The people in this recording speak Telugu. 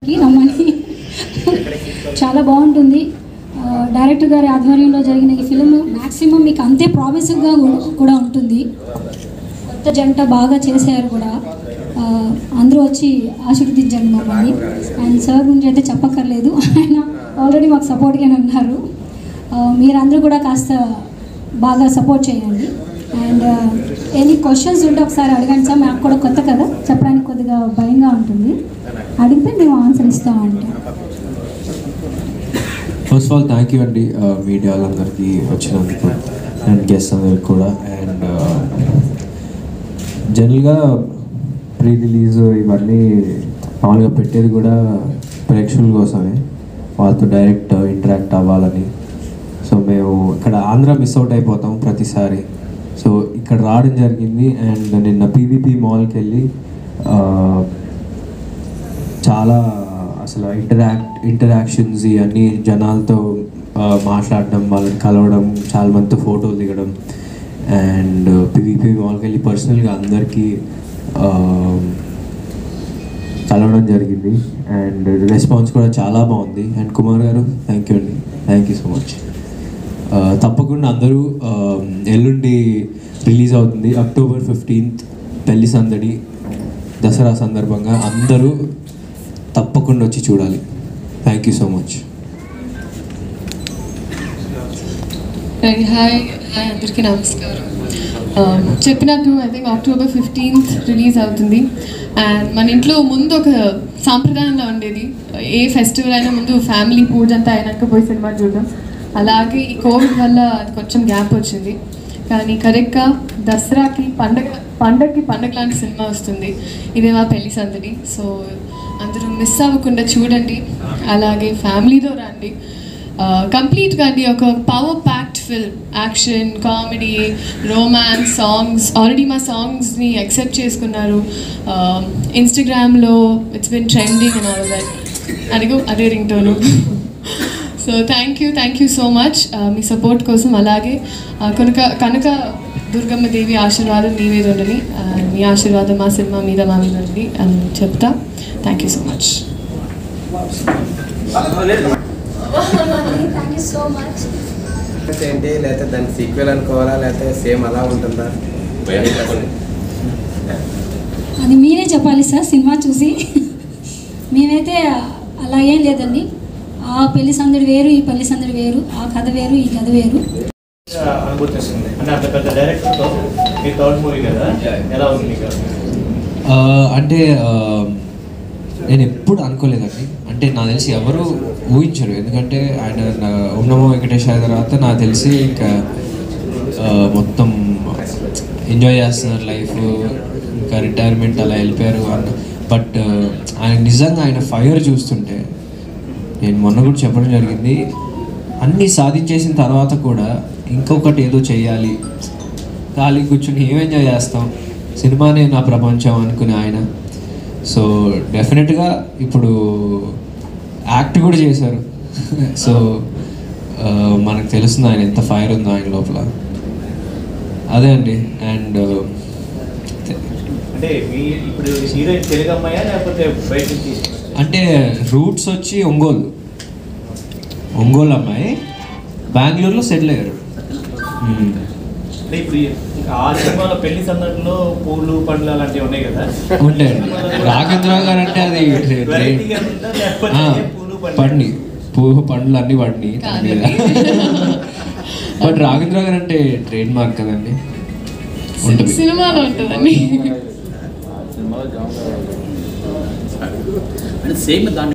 ఇక్కడికి రమ్మని చాలా బాగుంటుంది ఆ, డైరెక్టర్ గారి ఆధ్వర్యంలో జరిగిన ఈ ఫిలిం మ్యాక్సిమం మీకు అంతే ప్రామిసివ్గా కూడా ఉంటుంది కొత్త జంట బాగా చేశారు కూడా ఆ, అందరూ వచ్చి ఆశీర్వదించండి మమ్మల్ని అండ్ సార్ గురించి అయితే చెప్పక్కర్లేదు ఆయన ఆల్రెడీ మాకు సపోర్ట్గానే ఉన్నారు ఆ, మీరందరూ కూడా కాస్త బాగా సపోర్ట్ చేయండి అండ్ ఎనీ క్వశ్చన్స్ ఉంటే ఒకసారి అడగండి సార్ మాకు కూడా కొత్త కదా చెప్పడానికి కొద్దిగా భయంగా ఉంటుంది అడిగితే మేము ఆన్సర్ ఇస్తామంటే first of all thank you అండి మీడియా వాళ్ళందరికీ వచ్చినందుకు అండ్ గెస్ట్ అందరికి కూడా అండ్ జనరల్గా ప్రీ రిలీజ్ ఇవన్నీ మామూలుగా పెట్టేది కూడా ప్రేక్షకుల కోసమే వాళ్ళతో డైరెక్ట్ ఇంటరాక్ట్ అవ్వాలని సో మేము ఇక్కడ ఆంధ్ర మిస్ అవుట్ అయిపోతాం ప్రతిసారి సో ఇక్కడ రావడం జరిగింది అండ్ నిన్న పీవీపీ మాల్కి వెళ్ళి ఆ, చాలా అసలు ఇంటరాక్ట్ ఇంటరాక్షన్స్ ఇవన్నీ జనాలతో ఆ, మాట్లాడడం వాళ్ళని కలవడం చాలా మందితో ఫోటోలు దిగడం అండ్ పివిపి మాల్కి వెళ్ళి పర్సనల్గా అందరికీ ఆ, కలవడం జరిగింది అండ్ రెస్పాన్స్ కూడా చాలా బాగుంది అండ్ కుమార్ గారు థ్యాంక్ యూ అండి థ్యాంక్ యూ సో మచ్ తప్పకుండా అందరూ ఆ, ఎల్లుండి రిలీజ్ అవుతుంది అక్టోబర్ ఫిఫ్టీన్త్ పెళ్లి సందడి దసరా సందర్భంగా అందరూ తప్పకుండా వచ్చి చూడాలి thank you so much hi hi hi అందరికీ నమస్కారం Um, చెప్పినట్టు I think October fifteenth release అవుతుంది అండ్ మన ఇంట్లో ముందు ఒక సాంప్రదాయంలో ఉండేది ఏ ఫెస్టివల్ అయినా ముందు ఫ్యామిలీ పూజ అంతా అయినాక పోయి సినిమా చూడడం అలాగే ఈ కోవిడ్ వల్ల అది కొంచెం గ్యాప్ వచ్చింది కానీ కరెక్ట్గా దసరాకి పండగ పండగకి పండగ లాంటి సినిమా వస్తుంది ఇదే మా పెళ్లి సందడి సో అందరూ మిస్ అవ్వకుండా చూడండి అలాగే ఫ్యామిలీతో రండి కంప్లీట్గా అండి ఒక power packed film action comedy romance songs already మా సాంగ్స్ని యాక్సెప్ట్ చేసుకున్నారు ఇన్స్టాగ్రామ్లో it's been trending and all that అదిగో అదే ringtone so thank you thank you so much మీ సపోర్ట్ కోసం అలాగే uh, కనుక కనుక దుర్గమ్మ దేవి ఆశీర్వాదం మీ మీద ఉండని uh, మీ ఆశీర్వాదం మా సినిమా మీద మా మీద ఉండి అని చెప్తా thank you so much thank you so much ఏంటి లేకపోతే దాని సీక్వెల్ అనుకోవాలా లేకపోతే సేమ్ అలా ఉంటుందా అది మీరే చెప్పాలి సార్ సినిమా చూసి మేమైతే అలా ఏం లేదండి ఆ పెళ్లి సందడి వేరు ఈ పెళ్లి సందడి వేరు ఆ కథ వేరు ఈ కథ వేరు అనుభూతి వస్తుంది అంటే అంత పెద్ద డైరెక్టర్తో మీ థర్డ్ మూవీ కదా ఎలా ఉంది మీకు ఆ, అంటే ఆ, నేను ఎప్పుడు అనుకోలేదండి అంటే నాకు తెలిసి ఎవరు ఊహించరు ఎందుకంటే ఆయన నా- ఉన్నమో వెంకటేశ్వర తర్వాత నాకు తెలిసి ఇంకా ఆ, మొత్తం ఎంజాయ్ చేస్తున్నారు లైఫ్ ఇంకా రిటైర్మెంట్ అలా వెళ్ళిపోయారు అన్న బట్ ఆయన నిజంగా ఆయన ఫైర్ చూస్తుంటే నేను మొన్న కూడా చెప్పడం జరిగింది అన్నీ సాధించేసిన తర్వాత కూడా ఇంకొకటి ఏదో చేయాలి ఖాళీ కూర్చుని ఏం ఎంజాయ్ చేస్తాం సినిమానే నా ప్రపంచం అనుకునే ఆయన సో డెఫినెట్గా ఇప్పుడు యాక్ట్ కూడా చేశారు సో ఆ, మనకు తెలుస్తుంది ఆయన ఎంత ఫైర్ ఉందో ఆయన లోపల అదే అండి అండ్ అంటే మీ ఇప్పుడు హీరోయిన్ తెలుగు అమ్మాయా లేకపోతే బయట నుంచి తీసుకొచ్చారా? అంటే రూట్స్ వచ్చి ఒంగోలు ఒంగోలు అమ్మాయి బెంగళూరులో సెటిల్ అయ్యారు మ్మ్. అంటే ఇప్పుడు ఈ- ఇంకా ఆ సినిమాలో పెళ్లి సందర్భంలో పూలు పండ్లు అలాంటివి ఉన్నాయి కదా ఉంటాయండి రాఘేంద్రరావు గారు అంటే అది ట్రే- ట్రే- వెరైటీగా ఉందా లేకపోతే ఆ, పూలు పండి పువ్వు పండ్లు అన్ని పండి తన మీద బట్ రాఘేంద్రరావు గారు అంటే ట్రేడ్ మార్క్ కదండి ఉంటుంది సినిమాలో ఉంటుందండి అంటే సేమ్ దాని